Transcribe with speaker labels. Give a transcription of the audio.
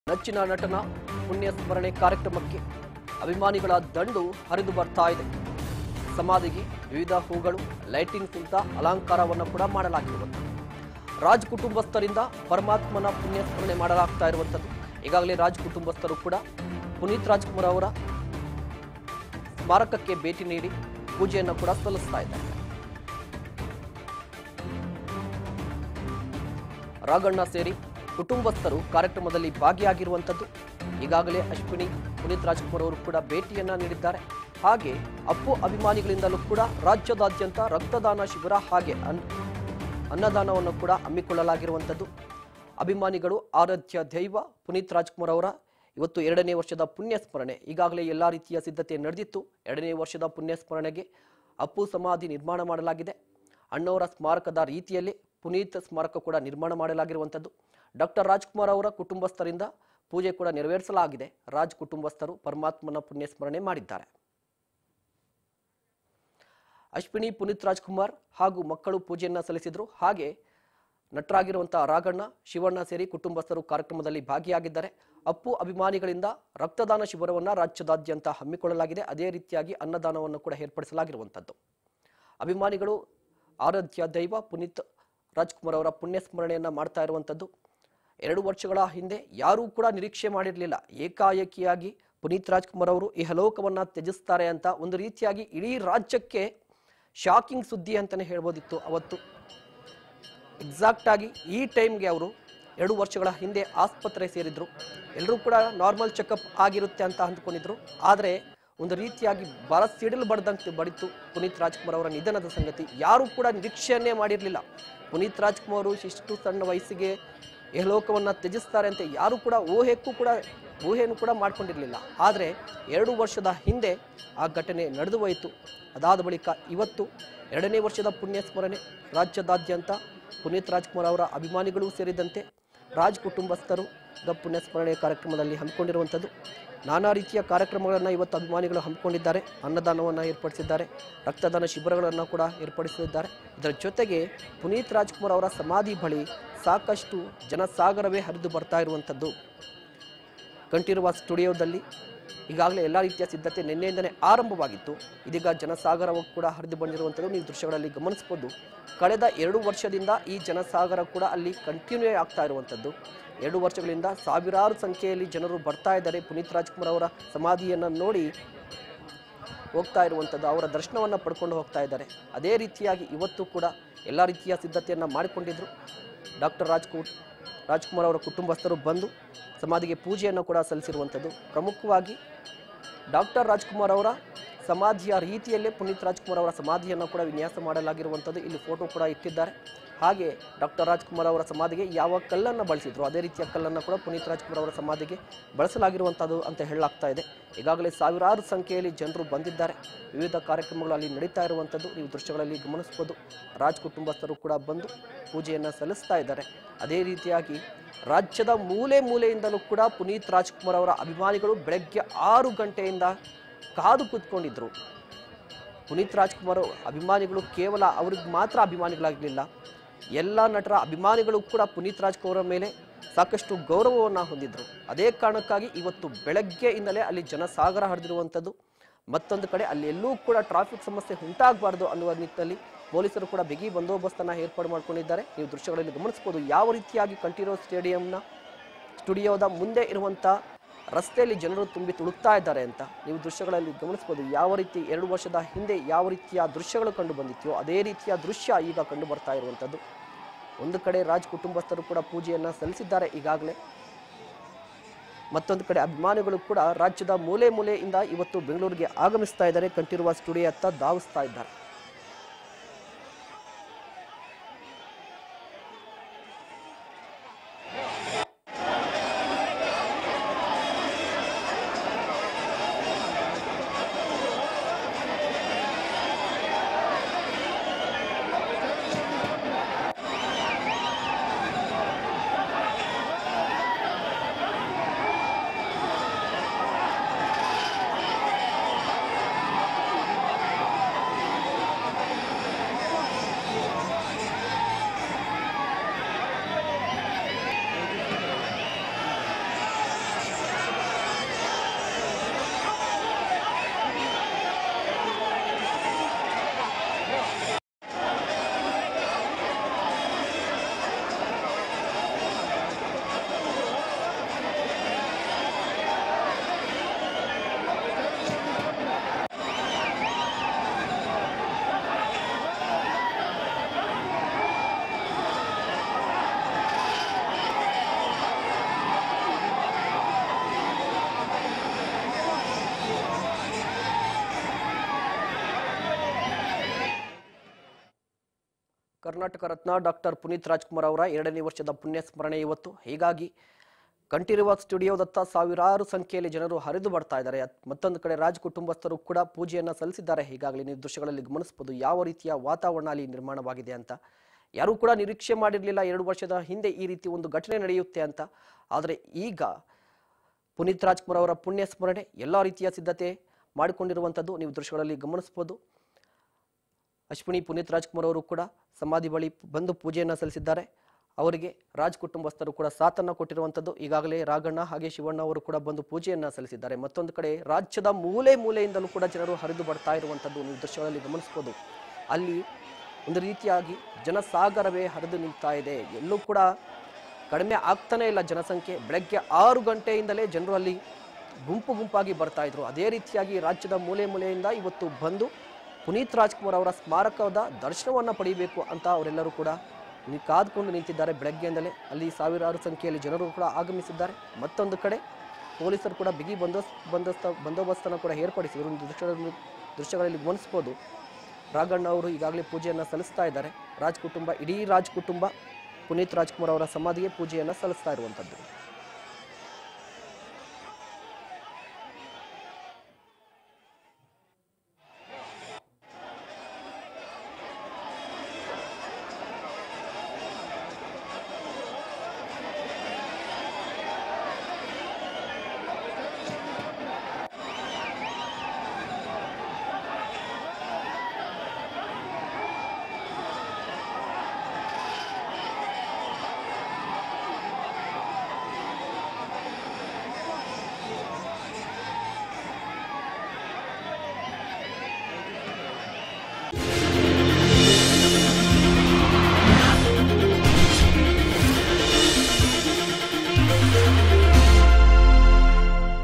Speaker 1: ನಚ್ಚಿನ ನಟನ ಪುಣ್ಯ ಸ್ಮರಣೆ ಕಾರ್ಯಕ್ರಮಕ್ಕೆ ಅಭಿಮಾನಿಗಳ ದಂಡು ಹರಿದು ಬರ್ತಾ ಇದೆ ಸಮಾಧಿಗೆ ವಿವಿಧ ಹೂಗಳು ಲೈಟಿಂಗ್ಸ್ನಿಂದ ಅಲಂಕಾರವನ್ನು ಕೂಡ ಮಾಡಲಾಗಿರುವಂಥದ್ದು ರಾಜ್ ಕುಟುಂಬಸ್ಥರಿಂದ ಪರಮಾತ್ಮನ ಪುಣ್ಯ ಸ್ಮರಣೆ ಮಾಡಲಾಗ್ತಾ ಇರುವಂಥದ್ದು ಈಗಾಗಲೇ ರಾಜ್ ಕುಟುಂಬಸ್ಥರು ಕೂಡ ಪುನೀತ್ ರಾಜ್ಕುಮಾರ್ ಅವರ ಸ್ಮಾರಕಕ್ಕೆ ಭೇಟಿ ನೀಡಿ ಪೂಜೆಯನ್ನು ಕೂಡ ಸಲ್ಲಿಸ್ತಾ ಇದ್ದಾರೆ ರಾಘಣ್ಣ ಸೇರಿ ಕುಟುಂಬಸ್ಥರು ಕಾರ್ಯಕ್ರಮದಲ್ಲಿ ಭಾಗಿಯಾಗಿರುವಂಥದ್ದು ಈಗಾಗಲೇ ಅಶ್ವಿನಿ ಪುನೀತ್ ರಾಜ್ಕುಮಾರ್ ಅವರು ಕೂಡ ಭೇಟಿಯನ್ನ ನೀಡಿದ್ದಾರೆ ಹಾಗೆ ಅಪ್ಪು ಅಭಿಮಾನಿಗಳಿಂದಲೂ ಕೂಡ ರಾಜ್ಯದಾದ್ಯಂತ ರಕ್ತದಾನ ಶಿಬಿರ ಹಾಗೆ ಅನ್ ಅನ್ನದಾನವನ್ನು ಕೂಡ ಹಮ್ಮಿಕೊಳ್ಳಲಾಗಿರುವಂಥದ್ದು ಅಭಿಮಾನಿಗಳು ಆರಾಧ್ಯ ದೈವ ಪುನೀತ್ ರಾಜ್ಕುಮಾರ್ ಅವರ ಇವತ್ತು ಎರಡನೇ ವರ್ಷದ ಪುಣ್ಯ ಸ್ಮರಣೆ ಈಗಾಗಲೇ ಎಲ್ಲ ರೀತಿಯ ಸಿದ್ಧತೆ ನಡೆದಿತ್ತು ಎರಡನೇ ವರ್ಷದ ಪುಣ್ಯ ಸ್ಮರಣೆಗೆ ಅಪ್ಪು ಸಮಾಧಿ ನಿರ್ಮಾಣ ಮಾಡಲಾಗಿದೆ ಅಣ್ಣವರ ಸ್ಮಾರಕದ ರೀತಿಯಲ್ಲಿ ಪುನೀತ್ ಸ್ಮಾರಕ ಕೂಡ ನಿರ್ಮಾಣ ಮಾಡಲಾಗಿರುವಂಥದ್ದು ಡಾಕ್ಟರ್ ರಾಜ್ಕುಮಾರ್ ಅವರ ಕುಟುಂಬಸ್ಥರಿಂದ ಪೂಜೆ ಕೂಡ ನೆರವೇರಿಸಲಾಗಿದೆ ರಾಜ್ ಕುಟುಂಬಸ್ಥರು ಪರಮಾತ್ಮನ ಪುಣ್ಯ ಸ್ಮರಣೆ ಮಾಡಿದ್ದಾರೆ ಅಶ್ವಿನಿ ಪುನೀತ್ ರಾಜ್ಕುಮಾರ್ ಹಾಗೂ ಮಕ್ಕಳು ಪೂಜೆಯನ್ನ ಸಲ್ಲಿಸಿದ್ರು ಹಾಗೆ ನಟರಾಗಿರುವಂತಹ ರಾಘಣ್ಣ ಶಿವಣ್ಣ ಸೇರಿ ಕುಟುಂಬಸ್ಥರು ಕಾರ್ಯಕ್ರಮದಲ್ಲಿ ಭಾಗಿಯಾಗಿದ್ದಾರೆ ಅಪ್ಪು ಅಭಿಮಾನಿಗಳಿಂದ ರಕ್ತದಾನ ಶಿಬಿರವನ್ನ ರಾಜ್ಯದಾದ್ಯಂತ ಹಮ್ಮಿಕೊಳ್ಳಲಾಗಿದೆ ಅದೇ ರೀತಿಯಾಗಿ ಅನ್ನದಾನವನ್ನು ಕೂಡ ಏರ್ಪಡಿಸಲಾಗಿರುವಂಥದ್ದು ಅಭಿಮಾನಿಗಳು ಆರಾಧ್ಯ ದೈವ ಪುನೀತ್ ರಾಜ್ಕುಮಾರ್ ಅವರ ಪುಣ್ಯ ಸ್ಮರಣೆಯನ್ನ ಮಾಡ್ತಾ ಇರುವಂಥದ್ದು ಎರಡು ವರ್ಷಗಳ ಹಿಂದೆ ಯಾರೂ ಕೂಡ ನಿರೀಕ್ಷೆ ಮಾಡಿರಲಿಲ್ಲ ಏಕಾಏಕಿಯಾಗಿ ಪುನೀತ್ ರಾಜ್ಕುಮಾರ್ ಅವರು ಈ ಹಲೋಕವನ್ನ ತ್ಯಜಿಸ್ತಾರೆ ಅಂತ ಒಂದು ರೀತಿಯಾಗಿ ಇಡೀ ರಾಜ್ಯಕ್ಕೆ ಶಾಕಿಂಗ್ ಸುದ್ದಿ ಅಂತಾನೆ ಹೇಳ್ಬೋದಿತ್ತು ಅವತ್ತು ಎಕ್ಸಾಕ್ಟ್ ಆಗಿ ಈ ಟೈಮ್ಗೆ ಅವರು ಎರಡು ವರ್ಷಗಳ ಹಿಂದೆ ಆಸ್ಪತ್ರೆ ಸೇರಿದ್ರು ಎಲ್ಲರೂ ಕೂಡ ನಾರ್ಮಲ್ ಚೆಕಪ್ ಆಗಿರುತ್ತೆ ಅಂತ ಅಂದ್ಕೊಂಡಿದ್ರು ಆದರೆ ಒಂದು ರೀತಿಯಾಗಿ ಬರ ಸಿಡಿಲು ಬಡ್ದಂತೆ ಬಡಿತು ಪುನೀತ್ ರಾಜ್ಕುಮಾರ್ ಅವರ ನಿಧನದ ಸಂಗತಿ ಯಾರೂ ಕೂಡ ನಿರೀಕ್ಷೆಯನ್ನೇ ಮಾಡಿರಲಿಲ್ಲ ಪುನೀತ್ ರಾಜ್ಕುಮಾರ್ ಅವರು ಇಷ್ಟು ಸಣ್ಣ ವಯಸ್ಸಿಗೆ ಯಹಲೋಕವನ್ನ ತ್ಯಜಿಸ್ತಾರೆ ಅಂತ ಯಾರು ಕೂಡ ಊಹೆಕ್ಕೂ ಕೂಡ ಊಹೆಯನ್ನು ಕೂಡ ಮಾಡ್ಕೊಂಡಿರಲಿಲ್ಲ ಆದರೆ ಎರಡು ವರ್ಷದ ಹಿಂದೆ ಆ ಘಟನೆ ನಡೆದು ಹೋಯಿತು ಅದಾದ ಬಳಿಕ ಇವತ್ತು ಎರಡನೇ ವರ್ಷದ ಪುಣ್ಯ ಸ್ಮರಣೆ ರಾಜ್ಯದಾದ್ಯಂತ ಪುನೀತ್ ರಾಜ್ಕುಮಾರ್ ಅವರ ಅಭಿಮಾನಿಗಳು ಸೇರಿದಂತೆ ರಾಜ್ ಕುಟುಂಬಸ್ಥರು ಗ ಪುಣ್ಯ ಸ್ಮರಣೆ ಕಾರ್ಯಕ್ರಮದಲ್ಲಿ ಹಮ್ಮಿಕೊಂಡಿರುವಂಥದ್ದು ನಾನಾ ರೀತಿಯ ಕಾರ್ಯಕ್ರಮಗಳನ್ನು ಇವತ್ತು ಅಭಿಮಾನಿಗಳು ಹಮ್ಮಿಕೊಂಡಿದ್ದಾರೆ ಅನ್ನದಾನವನ್ನು ಏರ್ಪಡಿಸಿದ್ದಾರೆ ರಕ್ತದಾನ ಶಿಬಿರಗಳನ್ನು ಕೂಡ ಏರ್ಪಡಿಸಿದ್ದಾರೆ ಇದರ ಜೊತೆಗೆ ಪುನೀತ್ ರಾಜ್ಕುಮಾರ್ ಅವರ ಸಮಾಧಿ ಬಳಿ ಸಾಕಷ್ಟು ಜನಸಾಗರವೇ ಹರಿದು ಬರ್ತಾ ಇರುವಂಥದ್ದು ಕಂಠೀರುವ ಸ್ಟುಡಿಯೋದಲ್ಲಿ ಈಗಾಗಲೇ ಎಲ್ಲ ರೀತಿಯ ಸಿದ್ಧತೆ ನಿನ್ನೆಯಿಂದಲೇ ಆರಂಭವಾಗಿತ್ತು ಇದೀಗ ಜನಸಾಗರವು ಕೂಡ ಹರಿದು ಬಂದಿರುವಂಥದ್ದು ನೀವು ದೃಶ್ಯಗಳಲ್ಲಿ ಗಮನಿಸ್ಬೋದು ಕಳೆದ ಎರಡು ವರ್ಷದಿಂದ ಈ ಜನಸಾಗರ ಕೂಡ ಅಲ್ಲಿ ಕಂಟಿನ್ಯೂ ಆಗ್ತಾ ಇರುವಂಥದ್ದು ಎರಡು ವರ್ಷಗಳಿಂದ ಸಾವಿರಾರು ಸಂಖ್ಯೆಯಲ್ಲಿ ಜನರು ಬರ್ತಾ ಇದ್ದಾರೆ ಪುನೀತ್ ರಾಜ್ಕುಮಾರ್ ಅವರ ಸಮಾಧಿಯನ್ನು ನೋಡಿ ಹೋಗ್ತಾ ಇರುವಂಥದ್ದು ಅವರ ದರ್ಶನವನ್ನು ಪಡ್ಕೊಂಡು ಹೋಗ್ತಾ ಇದ್ದಾರೆ ಅದೇ ರೀತಿಯಾಗಿ ಇವತ್ತು ಕೂಡ ಎಲ್ಲ ರೀತಿಯ ಸಿದ್ಧತೆಯನ್ನು ಮಾಡಿಕೊಂಡಿದ್ರು ಡಾಕ್ಟರ್ ರಾಜ್ಕೂ ರಾಜ್ಕುಮಾರ್ ಅವರ ಕುಟುಂಬಸ್ಥರು ಬಂದು ಸಮಾಧಿಗೆ ಪೂಜೆಯನ್ನು ಕೂಡ ಸಲ್ಲಿಸಿರುವಂಥದ್ದು ಪ್ರಮುಖವಾಗಿ ಡಾಕ್ಟರ್ ರಾಜ್ಕುಮಾರ್ ಅವರ ಸಮಾಧಿಯ ರೀತಿಯಲ್ಲೇ ಪುನೀತ್ ರಾಜ್ಕುಮಾರ್ ಅವರ ಸಮಾಧಿಯನ್ನು ಕೂಡ ವಿನ್ಯಾಸ ಮಾಡಲಾಗಿರುವಂಥದ್ದು ಇಲ್ಲಿ ಫೋಟೋ ಕೂಡ ಇಟ್ಟಿದ್ದಾರೆ ಹಾಗೆ ಡಾಕ್ಟರ್ ರಾಜ್ಕುಮಾರ್ ಅವರ ಸಮಾಧಿಗೆ ಯಾವ ಕಲ್ಲನ್ನು ಬಳಸಿದ್ರು ಅದೇ ರೀತಿಯ ಕಲ್ಲನ್ನು ಕೂಡ ಪುನೀತ್ ರಾಜ್ಕುಮಾರ್ ಅವರ ಸಮಾಧಿಗೆ ಬಳಸಲಾಗಿರುವಂಥದ್ದು ಅಂತ ಹೇಳಲಾಗ್ತಾ ಇದೆ ಈಗಾಗಲೇ ಸಾವಿರಾರು ಸಂಖ್ಯೆಯಲ್ಲಿ ಜನರು ಬಂದಿದ್ದಾರೆ ವಿವಿಧ ಕಾರ್ಯಕ್ರಮಗಳು ಅಲ್ಲಿ ನಡೀತಾ ಇರುವಂಥದ್ದು ನೀವು ದೃಶ್ಯಗಳಲ್ಲಿ ಗಮನಿಸ್ಬೋದು ರಾಜ್ ಕುಟುಂಬಸ್ಥರು ಕೂಡ ಬಂದು ಪೂಜೆಯನ್ನು ಸಲ್ಲಿಸ್ತಾ ಇದ್ದಾರೆ ಅದೇ ರೀತಿಯಾಗಿ ರಾಜ್ಯದ ಮೂಲೆ ಮೂಲೆಯಿಂದಲೂ ಕೂಡ ಪುನೀತ್ ರಾಜ್ಕುಮಾರ್ ಅವರ ಅಭಿಮಾನಿಗಳು ಬೆಳಗ್ಗೆ ಆರು ಗಂಟೆಯಿಂದ ಕಾದು ಕೂತ್ಕೊಂಡಿದ್ರು ಪುನೀತ್ ರಾಜ್ಕುಮಾರ್ ಅಭಿಮಾನಿಗಳು ಕೇವಲ ಅವ್ರಿಗೆ ಮಾತ್ರ ಅಭಿಮಾನಿಗಳಾಗಲಿಲ್ಲ ಎಲ್ಲ ನಟರ ಅಭಿಮಾನಿಗಳು ಕೂಡ ಪುನೀತ್ ರಾಜ್ಕುಮಾರ್ ಅವರ ಮೇಲೆ ಸಾಕಷ್ಟು ಗೌರವವನ್ನು ಹೊಂದಿದ್ರು ಅದೇ ಕಾರಣಕ್ಕಾಗಿ ಇವತ್ತು ಬೆಳಗ್ಗೆಯಿಂದಲೇ ಅಲ್ಲಿ ಜನಸಾಗರ ಹರಿದಿರುವಂಥದ್ದು ಮತ್ತೊಂದು ಕಡೆ ಅಲ್ಲಿ ಎಲ್ಲೂ ಕೂಡ ಟ್ರಾಫಿಕ್ ಸಮಸ್ಯೆ ಉಂಟಾಗಬಾರ್ದು ಅನ್ನುವ ನಿಟ್ಟಿನಲ್ಲಿ ಪೊಲೀಸರು ಕೂಡ ಬಿಗಿ ಬಂದೋಬಸ್ತನ್ನು ಏರ್ಪಾಡು ಮಾಡ್ಕೊಂಡಿದ್ದಾರೆ ನೀವು ದೃಶ್ಯಗಳಲ್ಲಿ ಗಮನಿಸ್ಬೋದು ಯಾವ ರೀತಿಯಾಗಿ ಕಂಠೀರೋ ಸ್ಟೇಡಿಯಂನ ಸ್ಟುಡಿಯೋದ ಮುಂದೆ ಇರುವಂಥ ರಸ್ತೆಯಲ್ಲಿ ಜನರು ತುಂಬಿ ತುಳುಕ್ತಾ ಇದ್ದಾರೆ ಅಂತ ನೀವು ದೃಶ್ಯಗಳಲ್ಲಿ ಗಮನಿಸ್ಬೋದು ಯಾವ ರೀತಿ ಎರಡು ವರ್ಷದ ಹಿಂದೆ ಯಾವ ರೀತಿಯ ದೃಶ್ಯಗಳು ಕಂಡು ಬಂದಿತ್ಯೋ ಅದೇ ರೀತಿಯ ದೃಶ್ಯ ಈಗ ಕಂಡು ಬರ್ತಾ ಇರುವಂಥದ್ದು ಒಂದು ಕಡೆ ರಾಜ್ ಕುಟುಂಬಸ್ಥರು ಕೂಡ ಪೂಜೆಯನ್ನು ಸಲ್ಲಿಸಿದ್ದಾರೆ ಈಗಾಗಲೇ ಮತ್ತೊಂದು ಕಡೆ ಅಭಿಮಾನಿಗಳು ಕೂಡ ರಾಜ್ಯದ ಮೂಲೆ ಮೂಲೆಯಿಂದ ಇವತ್ತು ಬೆಂಗಳೂರಿಗೆ ಆಗಮಿಸ್ತಾ ಇದ್ದಾರೆ ಕಂಠೀರುವ ಸ್ಟುಡಿಯೋ ಹತ್ತ ಧಾವಿಸ್ತಾ ಇದ್ದಾರೆ ಕರ್ನಾಟಕ ರತ್ನ ಡಾಕ್ಟರ್ ಪುನೀತ್ ರಾಜ್ಕುಮಾರ್ ಅವರ ಎರಡನೇ ವರ್ಷದ ಪುಣ್ಯ ಸ್ಮರಣೆ ಇವತ್ತು ಹೀಗಾಗಿ ಕಂಠೀರವ ಸ್ಟುಡಿಯೋದತ್ತ ಸಾವಿರಾರು ಸಂಖ್ಯೆಯಲ್ಲಿ ಜನರು ಹರಿದು ಬರ್ತಾ ಇದ್ದಾರೆ ಅತ್- ಮತ್ತೊಂದು ಕಡೆ ರಾಜ್ ಕುಟುಂಬಸ್ಥರು ಕೂಡ ಪೂಜೆಯನ್ನ ಸಲ್ಲಿಸಿದ್ದಾರೆ ಹೀಗಾಗಲೇ ನೀವು ದೃಶ್ಯಗಳಲ್ಲಿ ಗಮನಿಸಬಹುದು ಯಾವ ರೀತಿಯ ವಾತಾವರಣ ಅಲ್ಲಿ ನಿರ್ಮಾಣವಾಗಿದೆ ಅಂತ ಯಾರೂ ಕೂಡ ನಿರೀಕ್ಷೆ ಮಾಡಿರಲಿಲ್ಲ ಎರಡು ವರ್ಷದ ಹಿಂದೆ ಈ ರೀತಿ ಒಂದು ಘಟನೆ ನಡೆಯುತ್ತೆ ಅಂತ ಆದರೆ ಈಗ ಪುನೀತ್ ರಾಜ್ಕುಮಾರ್ ಅವರ ಪುಣ್ಯ ಸ್ಮರಣೆ ಎಲ್ಲ ರೀತಿಯ ಸಿದ್ಧತೆ ಮಾಡಿಕೊಂಡಿರುವಂಥದ್ದು ನೀವು ದೃಶ್ಯಗಳಲ್ಲಿ ಗಮನಿಸಬಹುದು ಅಶ್ವಿನಿ ಪುನೀತ್ ರಾಜ್ಕುಮಾರ್ ಅವರು ಕೂಡ ಸಮಾಧಿ ಬಳಿ ಬಂದು ಪೂಜೆಯನ್ನು ಸಲ್ಲಿಸಿದ್ದಾರೆ ಅವರಿಗೆ ರಾಜ್ ಕುಟುಂಬಸ್ಥರು ಕೂಡ ಸಾಥನ್ನು ಕೊಟ್ಟಿರುವಂಥದ್ದು ಈಗಾಗಲೇ ರಾಘಣ್ಣ ಹಾಗೆ ಶಿವಣ್ಣ ಅವರು ಕೂಡ ಬಂದು ಪೂಜೆಯನ್ನು ಸಲ್ಲಿಸಿದ್ದಾರೆ ಮತ್ತೊಂದು ಕಡೆ ರಾಜ್ಯದ ಮೂಲೆ ಮೂಲೆಯಿಂದಲೂ ಕೂಡ ಜನರು ಹರಿದು ಬರ್ತಾ ಇರುವಂಥದ್ದು ನೀವು ದೃಶ್ಯಗಳಲ್ಲಿ ಗಮನಿಸ್ಬೋದು ಅಲ್ಲಿ ಒಂದು ರೀತಿಯಾಗಿ ಜನಸಾಗರವೇ ಹರಿದು ನಿಲ್ತಾ ಇದೆ ಎಲ್ಲೂ ಕೂಡ ಕಡಿಮೆ ಆಗ್ತಾನೇ ಇಲ್ಲ ಜನಸಂಖ್ಯೆ ಬೆಳಗ್ಗೆ ಆರು ಗಂಟೆಯಿಂದಲೇ ಜನರು ಅಲ್ಲಿ ಗುಂಪು ಗುಂಪಾಗಿ ಬರ್ತಾ ಇದ್ರು ಅದೇ ರೀತಿಯಾಗಿ ರಾಜ್ಯದ ಮೂಲೆ ಮೂಲೆಯಿಂದ ಇವತ್ತು ಬಂದು ಪುನೀತ್ ರಾಜ್ಕುಮಾರ್ ಅವರ ಸ್ಮಾರಕದ ದರ್ಶನವನ್ನು ಪಡೆಯಬೇಕು ಅಂತ ಅವರೆಲ್ಲರೂ ಕೂಡ ನಿ- ಕಾದ್ಕೊಂಡು ನಿಂತಿದ್ದಾರೆ ಬೆಳಗ್ಗೆಯಿಂದಲೇ ಅಲ್ಲಿ ಸಾವಿರಾರು ಸಂಖ್ಯೆಯಲ್ಲಿ ಜನರು ಕೂಡ ಆಗಮಿಸಿದ್ದಾರೆ ಮತ್ತೊಂದು ಕಡೆ ಪೊಲೀಸರು ಕೂಡ ಬಿಗಿ ಬಂದೋಬಸ್ತ್ ಬಂದೋಸ್ತ ಬಂದೋಬಸ್ತನ್ನು ಕೂಡ ಏರ್ಪಡಿಸಿದರು ಒಂದು ದೃಶ್ಯಗಳಲ್ಲಿ ದೃಶ್ಯಗಳಲ್ಲಿ ಗಮನಿಸ್ಬೋದು ರಾಘಣ್ಣ ಅವರು ಈಗಾಗಲೇ ಪೂಜೆಯನ್ನು ಸಲ್ಲಿಸ್ತಾ ಇದ್ದಾರೆ ರಾಜ್ ಕುಟುಂಬ ಇಡೀ ರಾಜ್ ಕುಟುಂಬ ಪುನೀತ್ ರಾಜ್ಕುಮಾರ್ ಅವರ ಸಮಾಧಿಗೆ ಪೂಜೆಯನ್ನು ಸಲ್ಲಿಸ್ತಾ ಇರುವಂಥದ್ದು